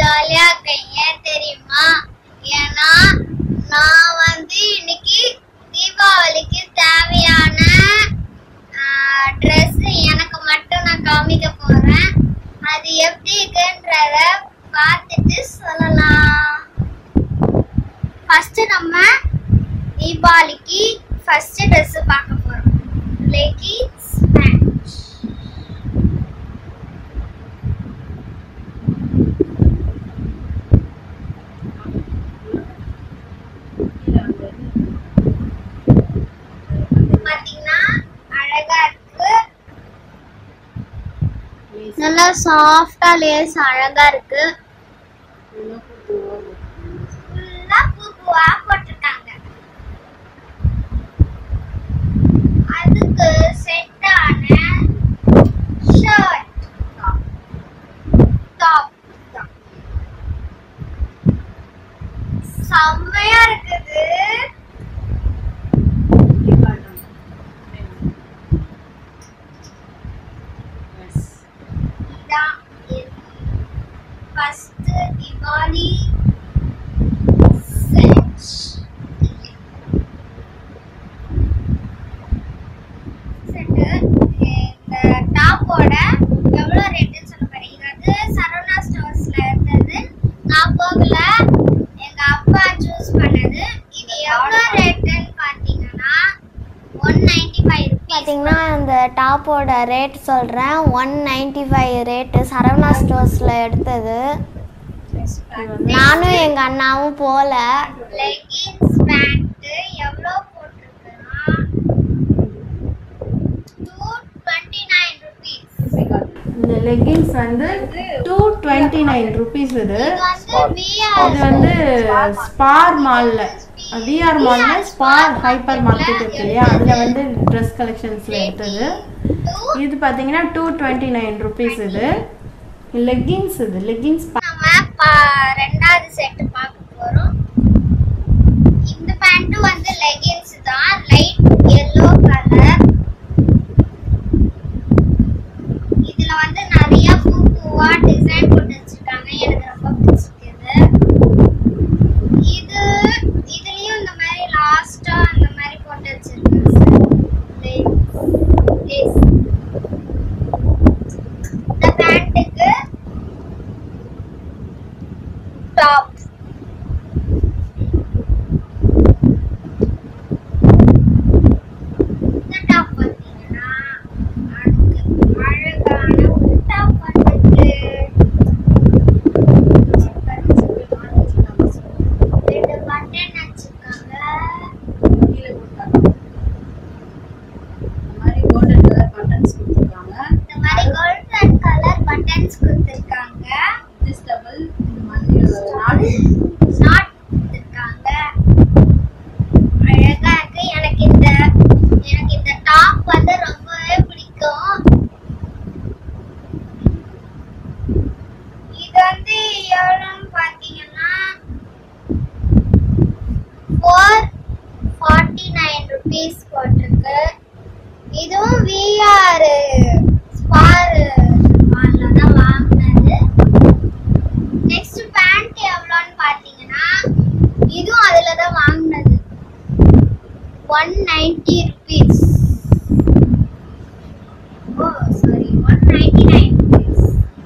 ஜாலியா இருக்கேன் ஏன் தெரியுமா ஏன்னா நான் வந்து இன்னைக்கு தீபாவளிக்கு தேவையான ட்ரெஸ் எனக்கு மட்டும் நான் காமிக்க போறேன் அது எப்படி இருக்குன்றத பார்த்துட்டு சொல்லலாம் ஃபர்ஸ்ட் நம்ம தீபாவளிக்கு ஃபர்ஸ்ட் ட்ரெஸ் பார்க்க போறோம் லெகின்ஸ் பேண்ட் பாத்தீங்கன்னா அழகா இருக்கு நல்லா சாஃப்டா லேஸ் அழகா இருக்கு ஃபுல்லா பூ பூவா போட்டிருக்காங்க அதுக்கு செட்டான ஷர்ட் டாப் செம்மையா இருக்குது இதான் ஃபர்ஸ்ட் திவாலி செட் இந்த டாப்போட எவ்வளோ ரேட்டுன்னு சொல்ல போறேன் இது வந்து சரவணா ஸ்டோர்ஸ்ல இருந்தது நான் போகல எங்க அப்பா சூஸ் பண்ணது இது எவ்வளோ ரேட்டுன்னு பார்த்தீங்கன்னா ஒன் நைன்டி ஃபைவ் பார்த்தீங்கன்னா இந்த டாப்போட ரேட் சொல்கிறேன் one ninety five rate Saravana ஸ்டோர்ஸில் எடுத்தது நானும் எங்கள் அண்ணாவும் போகல லெகின்ஸ் பேண்ட் எவ்வளோ போட்டிருக்குன்னா டூ டுவெண்ட்டி நைன் ருபீஸ் இந்த லெகின்ஸ் வந்து டூ டுவெண்ட்டி நைன் ருபீஸ் இது இது வந்து விஆர் இது வந்து ஸ்பார் மால்ல விஆர் மால்ல ஸ்பார் ஹைப்பர் மார்க்கெட் இருக்கு இல்லையா அதில் வந்து ட்ரெஸ் கலெக்ஷன்ஸில் எடுத்தது இது பார்த்தீங்கன்னா டூ டுவெண்ட்டி நைன் ருபீஸ் இது லெகின்ஸ் இது லெகின்ஸ் நம்ம பா- ரெண்டாவது செட் பார்க்க போறோம் இந்த பேண்ட் வந்து லெகின்ஸ் தான் லைட் yellow கலர் இதுல வந்து நிறைய பூ பூவா டிசைன் போட்டு வச்சிருக்காங்க எனக்கு ரொம்ப பிடிச்சிருக்குது இது இதுலயும் இந்த மாதிரி லாஸ்டா அந்த மாதிரி போட்டு வச்சிருக்காங்க Lace. இந்த பேண்ட்டுக்கு டாப் இந்த டாப் பார்த்தீங்கன்னா அதுக்கு அழகான ஒரு டாப் வந்துருக்கு ரெண்டு பட்டன் வச்சிருக்காங்க இந்த மாதிரி கோல்டன் கலர் பட்டன்ஸ் கொடுத்துருக்காங்க ஷார்ட் கொடுத்துருக்காங்க அழகா இருக்கு எனக்கு இந்த எனக்கு இந்த டாப் வந்து ரொம்பவே பிடிக்கும் இது வந்து எவ்வளோன்னு பார்த்தீங்கன்னா ஃபோர் ஃபார்ட்டி நைன் ருபீஸ் போட்டிருக்கு இதுவும் விஆர் ஸ்பார் மாலில் தான் வாங்கினது நெக்ஸ்ட் பேண்ட் எவ்வளோன்னு பார்த்தீங்கன்னா இதுவும் அதில் தான் வாங்கினது one ninety rupees oh sorry one ninety nine rupees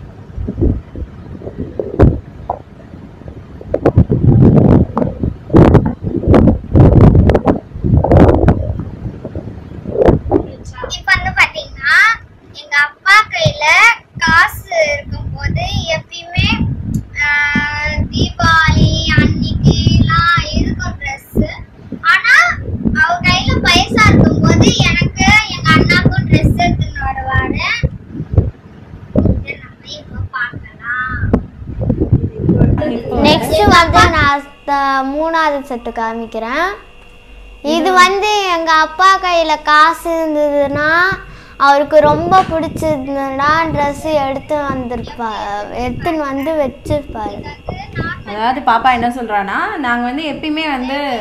இப்போ வந்து பார்த்தீங்கன்னா எங்க அப்பா கையில காசு இருக்கும்போது எப்பயுமே ஆஹ், தீபாவளி அன்னைக்குலாம் இருக்கும் ட்ரெஸ் ஆனா அவர் கையில பைசா இருக்கும்போது எனக்கு எங்க அண்ணாக்கும் ட்ரெஸ் எடுத்துன்னு வருவாரு இதை நம்ம இப்போ பார்க்கலாம் நெக்ஸ்ட் வந்து நான் த- மூணாவது செட்டு காமிக்கிறேன் இது வந்து எங்கள் அப்பா கையில் காசு இருந்ததுன்னா அவருக்கு ரொம்ப பிடிச்சிருந்ததுன்னா ட்ரெஸ்ஸு எடுத்து வந்திருப்பா எடுத்துன்னு வந்து வச்சிருப்பாரு அதாவது பாப்பா என்ன சொல்றான்னா நாங்க வந்து எப்பயுமே வந்து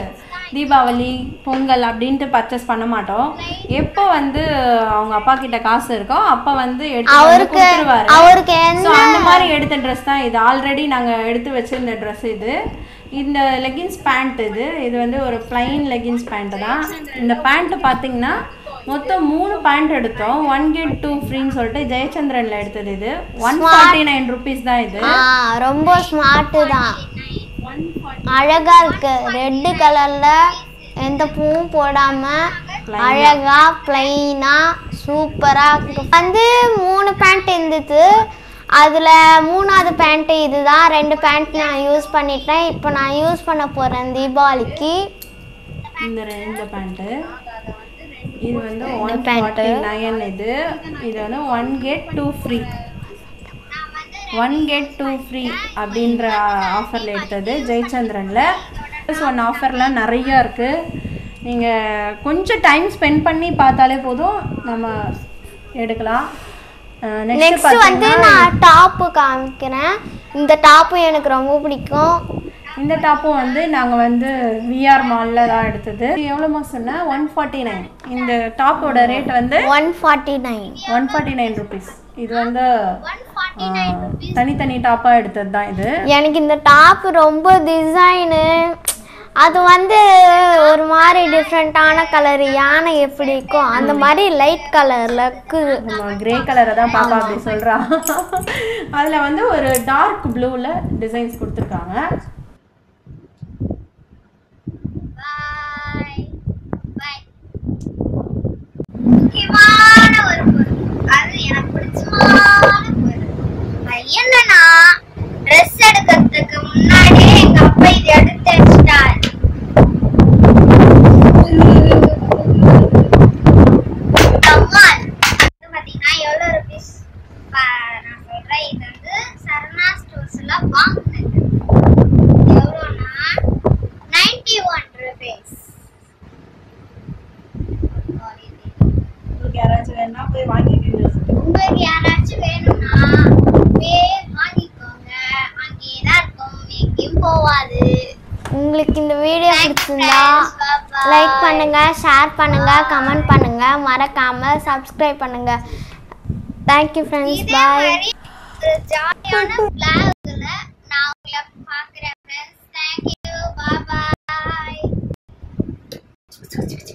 தீபாவளி பொங்கல் அப்படின்ட்டு பர்ச்சேஸ் பண்ண மாட்டோம் எப்போ வந்து அவங்க அப்பா கிட்ட காசு இருக்கோ அப்போ வந்து எடுத்து வந்து அவருக்கு கொடுத்துருவாரு அவருக்கு என்ன ஸோ அந்த மாதிரி எடுத்த ட்ரெஸ் தான் இது ஆல்ரெடி நாங்கள் எடுத்து வச்சிருந்த ட்ரெஸ் இது இந்த லெகின்ஸ் பேண்ட் இது இது வந்து ஒரு பிளைன் லெகின்ஸ் பேண்ட் தான் இந்த பேண்ட் பார்த்தீங்கன்னா மொத்தம் மூணு பேண்ட் எடுத்தோம் ஒன் கெட் டூ ஃப்ரீன்னு சொல்லிட்டு ஜெயச்சந்திரன்ல எடுத்தது இது ஒன் ஃபார்ட்டி நைன் ருபீஸ் தான் இது ஆ ரொம்ப ஸ்மார்ட்டு தான் அழகா இருக்கு ரெட் கலர்ல எந்த பூவும் போடாம அழகா பிளைனா சூப்பரா இருக்கு வந்து மூணு பேண்ட் இருந்தது அதுல மூணாவது பேண்ட் இதுதான் ரெண்டு பேண்ட் நான் யூஸ் பண்ணிட்டேன் இப்போ நான் யூஸ் பண்ண போறேன் தீபாவளிக்கு இந்த ரெ- இந்த பேண்ட்டு இது வந்து இந்த ஒன் pant. ஃபார்ட்டி நைன் இது இது வந்து one get two free one get two free அப்படின்ற ஆஃபரில் எடுத்தது ஜெயச்சந்திரனில் ப்ளஸ் ஒன் ஆஃபர்லாம் நிறைய இருக்குது நீங்கள் கொஞ்சம் டைம் ஸ்பெண்ட் பண்ணி பார்த்தாலே போதும் நம்ம எடுக்கலாம் நெக்ஸ்ட் நெக்ஸ்ட் வந்து நான் டாப்பு காமிக்கிறேன் இந்த டாப்பு எனக்கு ரொம்ப பிடிக்கும் இந்த டாப்பும் வந்து நாங்கள் வந்து விஆர் மாலில் தான் எடுத்தது இது எவ்வளோமா சொன்னேன் ஒன் ஃபார்ட்டி நைன் இந்த டாப்போட ரேட் வந்து one forty nine one forty nine rupees இது வந்து ஆ, தனித்தனி டாப்பாக எடுத்தது தான் இது எனக்கு இந்த டாப் ரொம்ப டிசைனு அது வந்து ஒரு மாதிரி டிஃப்ரெண்ட்டான கலர் யானை எப்படி இருக்கும் அந்த மாதிரி லைட் கலரில் இருக்குது நம்ம கிரே கலரை தான் பாப்பா அப்படி சொல்கிறா அதில் வந்து ஒரு டார்க் ப்ளூவில் டிசைன்ஸ் கொடுத்துருக்காங்க பாய் பாய் முக்கியமான ஒரு பொருள் அது எனக்கு பிடிச்சமான பொருள் அது என்னன்னா ட்ரெஸ் எடுக்கிறதுக்கு முன்னாடியே எங்க அப்பா இது எடுத்து வச்சிட்டாரு கம்மால் இது பாத்தீங்கன்னா எவ்வளோ ருபீஸ் நான் சொல்றேன் இது வந்து சரணா ஸ்டோர்ஸ்ல வாங்கினது எவ்வளோனா நைன்டி ஒன் ருபீஸ் உங்களுக்கு யாராச்சும் வேணா போய் வாங்கிக்கோங்க உங்களுக்கு யாராச்சும் வேணும்னா போய் வாங்கிக்கோங்க அங்கேயே தான் இருக்கும் எங்கேயும் போவாது உங்களுக்கு இந்த வீடியோ பிடிச்சிருந்தா Bye-bye. லைக் பண்ணுங்க ஷேர் பண்ணுங்க கமெண்ட் பண்ணுங்க மறக்காம சப்ஸ்கிரைப் பண்ணுங்க தேங்க்யூ ஃப்ரெண்ட்ஸ் இதே பாய் மாதிரி ஒரு ஜாலியான vlogல நான் உங்களை பார்க்குறேன் ஃப்ரெண்ட்ஸ் தேங்க்யூ பாய்